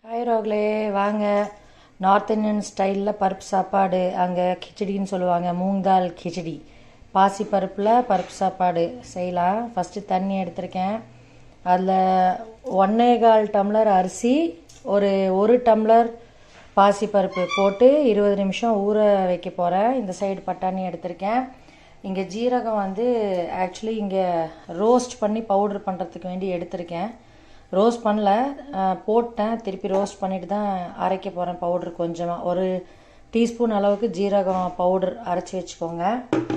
hi ரோக்லே வாங்க north Indian ஸ்டைலில் பருப்பு சாப்பாடு அங்கே கிச்சடின்னு சொல்லுவாங்க மூங் தால் கிச்சடி பாசி பருப்பில் பருப்பு சாப்பாடு செய்யலாம் ஃபஸ்ட்டு தண்ணி எடுத்திருக்கேன் அதில் ஒன்னே கால் டம்ளர் அரிசி ஒரு ஒரு டம்ளர் பாசி பருப்பு போட்டு இருபது நிமிஷம் ஊற வைக்க போகிறேன் இந்த சைடு பட்டாணி எடுத்திருக்கேன் இங்கே ஜீரகம் வந்து ஆக்சுவலி இங்கே ரோஸ்ட் பண்ணி பவுடர் பண்ணுறதுக்கு வேண்டி எடுத்திருக்கேன் ரோஸ்ட் பண்ணல அஹ், போட்டேன் திருப்பி ரோஸ்ட் பண்ணிட்டு தான் அரைக்க போகிறேன் பவுடர் கொஞ்சமாக ஒரு டீஸ்பூன் அளவுக்கு ஜீரகம் பவுடர் அரைச்சி வச்சுக்கோங்க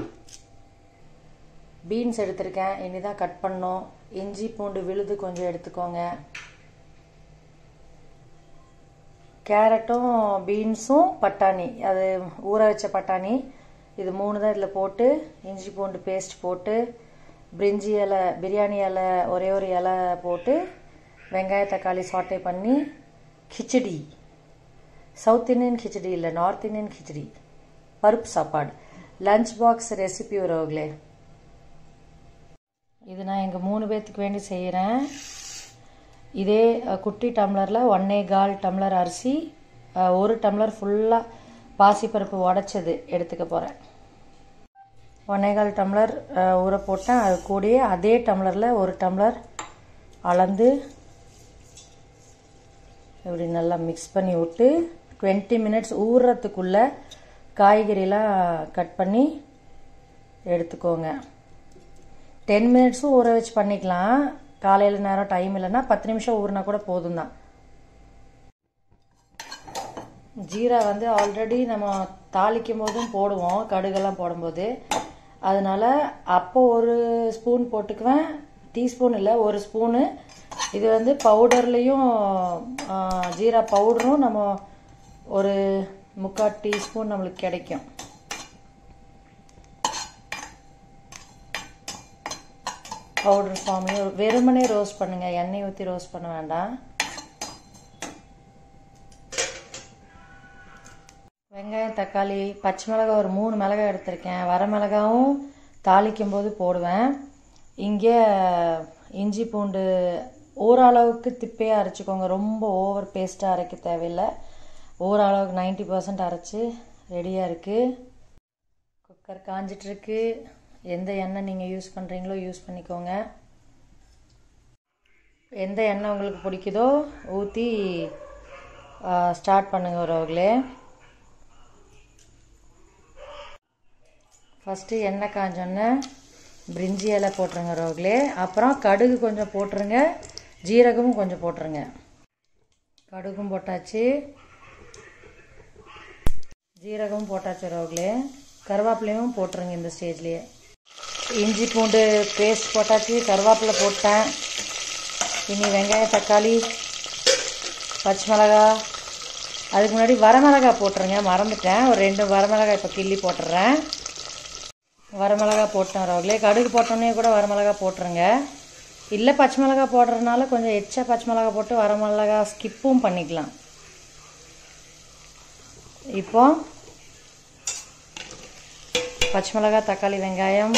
பீன்ஸ் எடுத்திருக்கேன் இனி தான் கட் பண்ணோம் இஞ்சி பூண்டு விழுது கொஞ்சம் எடுத்துக்கோங்க கேரட்டும் பீன்ஸும் பட்டாணி அது ஊற வச்ச பட்டாணி இது மூணு தான் இதில் போட்டு இஞ்சி பூண்டு பேஸ்ட் போட்டு பிரிஞ்சி இலை பிரியாணி இலை ஒரே ஒரு இலை போட்டு வெங்காய தக்காளி சாட்டே பண்ணி கிச்சடி சவுத் இந்தியன் கிச்சடி இல்லை நார்த் இந்தியன் கிச்சடி பருப்பு சாப்பாடு லஞ்ச் பாக்ஸ் ரெசிபி வரவங்களே இது நான் எங்கள் மூணு பேர்த்துக்கு வேண்டி செய்கிறேன் இதே அஹ், குட்டி டம்ளரில் ஒன்னே கால் டம்ளர் அரிசி அஹ், ஒரு டம்ளர் ஃபுல்லாக பாசிப்பருப்பு உடச்சது எடுத்துக்க போகிறேன் ஒன்னே கால் டம்ளர் அஹ், ஊற போட்டேன் அது கூடயே அதே டம்ளரில் ஒரு டம்ளர் அளந்து இப்படி நல்லா மிக்ஸ் பண்ணி விட்டு டுவெண்ட்டி மினிட்ஸ் ஊறுறதுக்குள்ளே காய்கறிலாம் கட் பண்ணி எடுத்துக்கோங்க டென் மினிட்ஸும் ஊற வச்சு பண்ணிக்கலாம் காலையில் நேரம் டைம் இல்லைன்னா பத்து நிமிஷம் ஊறினா கூட போதும் தான் ஜீரா வந்து ஆல்ரெடி நம்ம தாளிக்கும் போதும் போடுவோம் கடுகெல்லாம் போடும்போது அதனால அப்போ ஒரு ஸ்பூன் போட்டுக்குவேன் டீஸ்பூன் இல்லை ஒரு ஸ்பூனு இது வந்து பவுடர்லேயும் ஜீரா பவுடரும் நம்ம ஒரு முக்கால் டீஸ்பூன் நம்மளுக்கு கிடைக்கும் பவுடர் ஃபார்ம்லேயும் வெறுமனே ரோஸ்ட் பண்ணுங்க எண்ணெய் ஊற்றி ரோஸ்ட் பண்ண வேண்டாம் வெங்காயம் தக்காளி பச்சை மிளகாய் ஒரு மூணு மிளகாய் எடுத்திருக்கேன் வர மிளகாவும் தாளிக்கும் போது போடுவேன் இங்கே இஞ்சி பூண்டு ஓரளவுக்கு திப்பையாக அரைச்சிக்கோங்க ரொம்ப ஓவர் பேஸ்ட்டாக அரைக்க தேவையில்லை ஓரளவுக்கு நைன்ட்டி பர்சன்ட் அரைச்சி ரெடியாக இருக்குது குக்கர் காஞ்சிட்ருக்கு எந்த எண்ணெய் நீங்கள் யூஸ் பண்ணுறீங்களோ யூஸ் பண்ணிக்கோங்க எந்த எண்ணெய் உங்களுக்கு பிடிக்குதோ ஊற்றி ஸ்டார்ட் பண்ணுங்க உறவுகளே ஃபஸ்ட்டு எண்ணெய் காஞ்சோன்னே பிரிஞ்சி இலை போட்டுருங்க உறவுகளே அப்புறம் கடுகு கொஞ்சம் போட்டுருங்க ஜீரகமும் கொஞ்சம் போட்டுருங்க கடுகும் போட்டாச்சு ஜீரகமும் போட்டாச்சு உறவுகளே கருவேப்பிலையும் போட்டுருங்க இந்த ஸ்டேஜ்லேயே இஞ்சி பூண்டு பேஸ்ட் போட்டாச்சு கருவேப்பிலை போட்டேன் இனி வெங்காயம் தக்காளி பச்சை மிளகா அதுக்கு முன்னாடி வரமிளகா போட்டுருங்க மறந்துட்டேன் ஒரு ரெண்டு வரமிளகா இப்போ கிள்ளி போட்டுடுறேன் வரமிளகா போட்டேன் ரவுகளே கடுகு போட்டோன்னே கூட வரமிளகா போட்டுருங்க இல்லை பச்சை மிளகா போடுறதுனால கொஞ்சம் எச்சா பச்சை மிளகா போட்டு வரமிளகா ஸ்கிப்பும் பண்ணிக்கலாம் இப்போ பச்சை மிளகா தக்காளி வெங்காயம்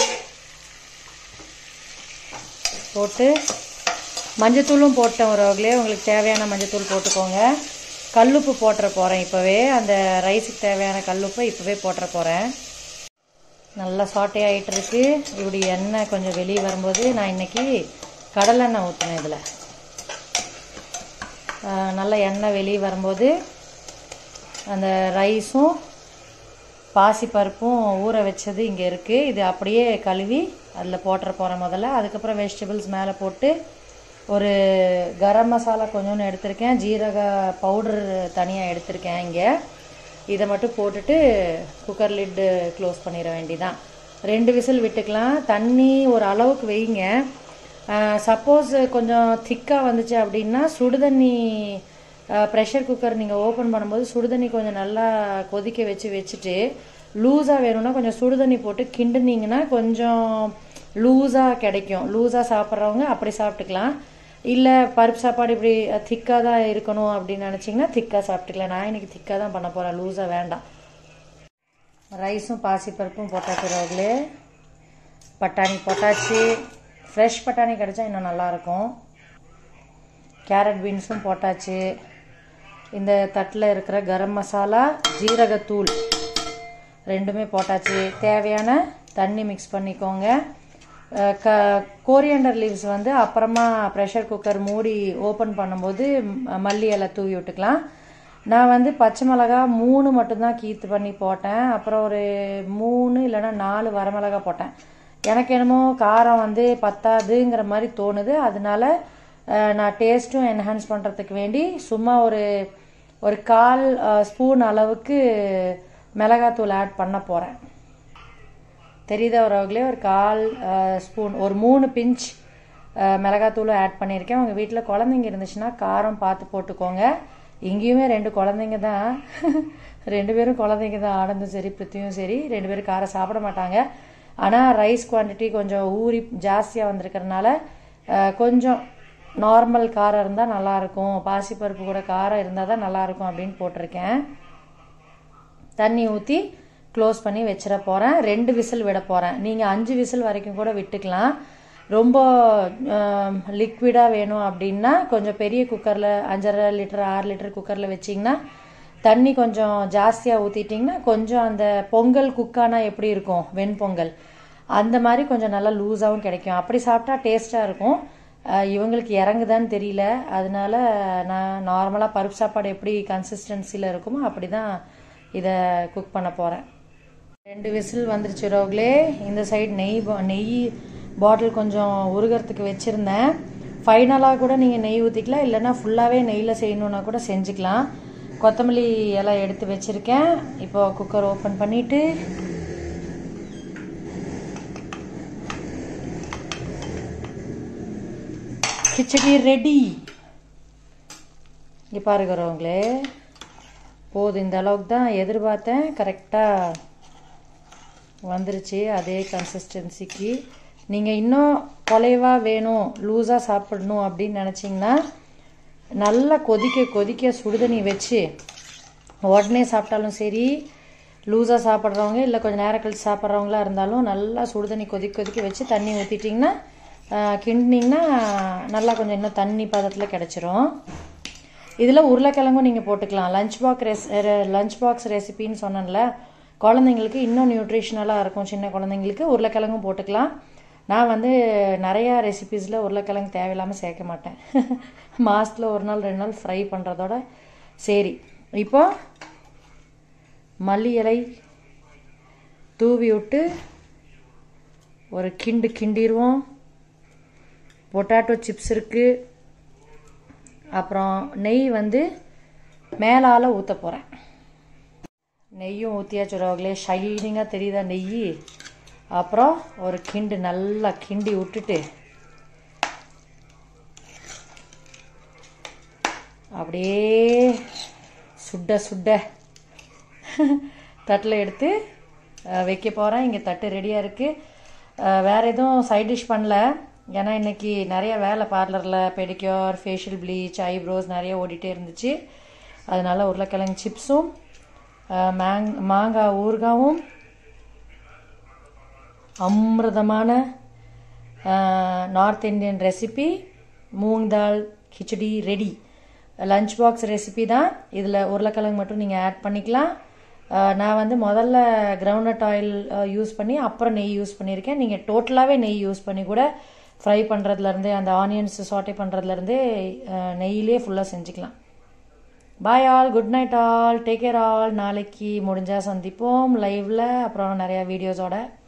போட்டு மஞ்சத்தூளும் போட்டேன் உறவுகளே உங்களுக்கு தேவையான மஞ்சத்தூள் போட்டுக்கோங்க கல்லுப்பு போட்டுற போகிறேன் இப்போவே அந்த ரைஸுக்கு தேவையான கல்லுப்பை இப்போவே போட்டுற போகிறேன் நல்லா சாட்டே ஆகிட்டு இருக்கு இப்படி எண்ணெய் கொஞ்சம் வெளியே வரும்போது நான் இன்னைக்கு கடலெண்ணெய் ஊற்றினேன் இதில் நல்ல எண்ணெய் வெளியே வரும்போது அந்த ரைஸும் பாசிப்பருப்பும் ஊற வச்சது இங்கே இருக்குது இது அப்படியே கழுவி அதில் போட்டுற போகிறேன் முதல்ல அதுக்கப்புறம் வெஜிடபிள்ஸ் மேலே போட்டு ஒரு கரம் மசாலா கொஞ்சோன்னு எடுத்திருக்கேன் ஜீரக பவுடர் தனியாக எடுத்திருக்கேன் இங்கே இதை மட்டும் போட்டுட்டு குக்கர் லிட்டு க்ளோஸ் பண்ணிட வேண்டியதான் ரெண்டு விசில் விட்டுக்கலாம் தண்ணி ஒரு அளவுக்கு வைங்க சப்போஸ் கொஞ்சம் திக்காக வந்துச்சு அப்படின்னா சுடுதண்ணி ப்ரெஷர் குக்கர் நீங்கள் ஓப்பன் பண்ணும்போது சுடுதண்ணி கொஞ்சம் நல்லா கொதிக்க வச்சு வச்சுட்டு லூஸாக வேணும்னா கொஞ்சம் சுடுதண்ணி போட்டு கிண்டுனீங்கன்னா கொஞ்சம் லூஸாக கிடைக்கும் லூஸாக சாப்பிட்றவங்க அப்படி சாப்பிட்டுக்கலாம் இல்லை பருப்பு சாப்பாடு இப்படி திக்காக தான் இருக்கணும் அப்படின்னு நினச்சிங்கன்னா திக்காக சாப்பிட்டுக்கலாம் நான் இன்னைக்கு திக்காக தான் பண்ண போகிறேன் லூஸாக வேண்டாம் ரைஸும் பாசிப்பருப்பும் போட்டாச்சுறவங்களே பட்டாணி போட்டாச்சு ஃப்ரெஷ் பட்டாணி கிடச்சா இன்னும் நல்லாயிருக்கும் கேரட் பீன்ஸும் போட்டாச்சு இந்த தட்டில் இருக்கிற கரம் மசாலா ஜீரகத்தூள் ரெண்டுமே போட்டாச்சு தேவையான தண்ணி மிக்ஸ் பண்ணிக்கோங்க அஹ் க கோரியண்டர் லீவ்ஸ் வந்து அப்புறமா ப்ரெஷர் குக்கர் மூடி ஓப்பன் பண்ணும்போது ம- மல்லி இலை தூவி விட்டுக்கலாம் நான் வந்து பச்சை மிளகா மூணு மட்டும்தான் கீத்து பண்ணி போட்டேன் அப்புறம் ஒரு மூணு இல்லைன்னா நாலு வரமிளகா போட்டேன் எனக்கு என்னமோ காரம் வந்து பத்தாதுங்கிற மாதிரி தோணுது அதனால அஹ், நான் டேஸ்ட்டும் என்ஹான்ஸ் பண்ணுறதுக்கு வேண்டி சும்மா ஒரு ஒரு கால் ஸ்பூன் அளவுக்கு மிளகாத்தூள் ஆட் பண்ண போகிறேன் தெரியுதா உறவுகளே ஒரு கால் ஸ்பூன் ஒரு மூணு பிஞ்ச் மிளகாத்தூளும் ஆட் பண்ணியிருக்கேன் உங்கள் வீட்டில் குழந்தைங்க இருந்துச்சுன்னா காரம் பார்த்து போட்டுக்கோங்க இங்கேயுமே ரெண்டு குழந்தைங்க தான் ரெண்டு பேரும் குழந்தைங்க தான் ஆனந்தும் சரி பிருத்தியும் சரி ரெண்டு பேரும் காரம் சாப்பிட மாட்டாங்க ஆனால் ரைஸ் குவான்டிட்டி கொஞ்சம் ஊறி ஜாஸ்தியாக வந்திருக்கிறதுனால அஹ், கொஞ்சம் நார்மல் காரம் இருந்தால் நல்லாயிருக்கும் பாசிப்பருப்பு கூட காரம் இருந்தால் தான் நல்லாயிருக்கும் அப்படின்னு போட்டிருக்கேன் தண்ணி ஊற்றி க்ளோஸ் பண்ணி வச்சிட போகிறேன் ரெண்டு விசில் விட போகிறேன் நீங்கள் அஞ்சு விசில் வரைக்கும் கூட விட்டுக்கலாம் ரொம்ப லிக்விடாக வேணும் அப்படின்னா கொஞ்சம் பெரிய குக்கரில் அஞ்சரை லிட்டர் ஆறு லிட்டர் குக்கரில் வச்சிங்கன்னா தண்ணி கொஞ்சம் ஜாஸ்தியாக ஊற்றிட்டிங்கன்னா கொஞ்சம் அந்த பொங்கல் குக்கானா எப்படி இருக்கும் வெண்பொங்கல் அந்த மாதிரி கொஞ்சம் நல்லா லூஸாகவும் கிடைக்கும் அப்படி சாப்பிட்டா டேஸ்ட்டாக இருக்கும் அஹ் இவங்களுக்கு இறங்குதான்னு தெரியல அதனால நான் நார்மலாக பருப்பு சாப்பாடு எப்படி கன்சிஸ்டன்சியில் இருக்குமோ அப்படி தான் இதை குக் பண்ண போகிறேன் ரெண்டு விசில் வந்துருச்சு ரோக்லே இந்த சைடு நெய் பா- நெய் பாட்டில் கொஞ்சம் உருகிறதுக்கு வச்சுருந்தேன் ஃபைனலாக கூட நீங்கள் நெய் ஊற்றிக்கலாம் இல்லைன்னா ஃபுல்லாகவே நெய்யில் செய்யணுன்னா கூட செஞ்சுக்கலாம் கொத்தமல்லி இலை எடுத்து வச்சுருக்கேன் இப்போ குக்கர் ஓப்பன் பண்ணிவிட்டு கிச்சடி ரெடி இங்கே பாருக்கிறவங்களே போதும் இந்த அளவுக்கு தான் எதிர்பார்த்தேன் கரெக்டாக வந்துருச்சு அதே கன்சிஸ்டன்சிக்கு நீங்கள் இன்னும் குலைவாக வேணும் லூஸாக சாப்பிடணும் அப்படின்னு நினச்சிங்கன்னா நல்லா கொதிக்க கொதிக்க சுடுதண்ணி வச்சு உடனே சாப்பிட்டாலும் சரி லூஸாக சாப்பிட்றவங்க இல்லை கொஞ்சம் நேரம் கழிச்சு சாப்பிட்றவங்களா இருந்தாலும் நல்லா சுடுதண்ணி கொதிக்க கொதிக்க வச்சு தண்ணி ஊற்றிட்டிங்கன்னா கிண்டினீங்கன்னா நல்லா கொஞ்சம் இன்னும் தண்ணி பதத்தில் கிடச்சிரும் இதில் உருளைக்கிழங்கும் நீங்கள் போட்டுக்கலாம் லஞ்ச் பாக்ஸ் ரெஸ் லஞ்ச் பாக்ஸ் ரெசிபின்னு சொன்னேன்ல குழந்தைங்களுக்கு இன்னும் நியூட்ரிஷனலாக இருக்கும் சின்ன குழந்தைங்களுக்கு உருளைக்கிழங்கும் போட்டுக்கலாம் நான் வந்து நிறையா ரெசிபீஸில் உருளைக்கிழங்கு தேவையில்லாமல் சேர்க்க மாட்டேன் மாதத்தில் ஒரு நாள் ரெண்டு நாள் ஃப்ரை பண்ணுறதோட சரி இப்போ மல்லி இலை தூவி விட்டு ஒரு கிண்டு கிண்டிடுவோம் பொட்டாட்டோ சிப்ஸ் இருக்குது அப்புறம் நெய் வந்து மேலால் ஊற்ற போகிறேன் நெய்யும் ஊற்றியாச்சு ரோகலே ஷைனிங்காக தெரியுதா நெய் அப்புறம் ஒரு கிண்டு நல்லா கிண்டி விட்டுட்டு அப்படியே சுட சுட தட்டில் எடுத்து அஹ், வைக்க போகிறேன் இங்கே தட்டு ரெடியாக இருக்குது வேறு எதுவும் சைட் டிஷ் பண்ணல ஏன்னா இன்னைக்கு நிறைய வேலை பார்லரில் பெடிக்யூர் ஃபேஷியல் ப்ளீச் ஐப்ரோஸ் நிறைய ஓடிட்டே இருந்துச்சு அதனால உருளைக்கிழங்கு சிப்ஸும் மேங் மாங்காய் ஊறுகாவும் அமிர்தமான north Indian recipe moong dal khichdi ready lunch box recipe தான் இதில் உருளைக்கிழங்கு மட்டும் நீங்கள் ஆட் பண்ணிக்கலாம் அஹ், நான் வந்து முதல்ல கிரவுண்ட்நட் ஆயில் யூஸ் பண்ணி அப்புறம் நெய் யூஸ் பண்ணியிருக்கேன் நீங்கள் டோட்டலாகவே நெய் யூஸ் பண்ணி கூட ஃப்ரை பண்ணுறதுலேருந்தே அந்த ஆனியன்ஸ் சாட்டே பண்ணுறதுலேருந்தே நெய்யிலே ஃபுல்லாக செஞ்சுக்கலாம் bye all good night all take care all நாளைக்கு முடிஞ்சால் சந்திப்போம் லைவில் அப்புறம் நிறையா வீடியோஸோட